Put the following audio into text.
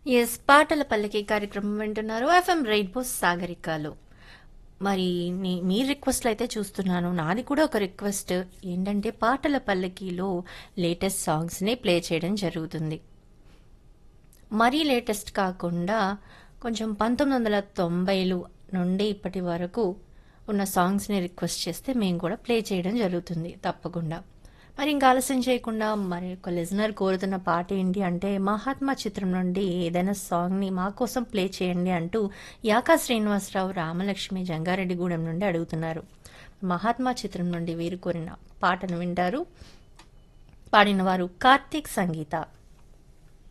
yes పాటల పల్లకి కార్యక్రమం వింటున్నారు ఎఫ్ఎం రెయిన్బో సాగరికాలు మరి నీ మీ రిక్వెస్ట్లు అయితే చూస్తున్నాను నాది కూడా ఒక రిక్వెస్ట్ ఏంటంటే పాటల పల్లకీలో లేటెస్ట్ సాంగ్స్ని ప్లే చేయడం జరుగుతుంది మరీ లేటెస్ట్ కాకుండా కొంచెం పంతొమ్మిది వందల తొంభైలు నుండి ఇప్పటి వరకు ఉన్న సాంగ్స్ని రిక్వెస్ట్ చేస్తే మేము కూడా ప్లే చేయడం జరుగుతుంది తప్పకుండా మరి ఇంకా ఆలస్యం చేయకుండా మరి ఒక లిజనర్ కోరుతున్న పాట ఏంటి అంటే మహాత్మా చిత్రం నుండి ఏదైనా సాంగ్ని మా కోసం ప్లే చేయండి అంటూ యాకా శ్రీనివాసరావు రామలక్ష్మి జంగారెడ్డిగూడెం నుండి అడుగుతున్నారు మహాత్మా చిత్రం నుండి వీరు కోరిన పాటను వింటారు పాడిన వారు కార్తీక్ సంగీత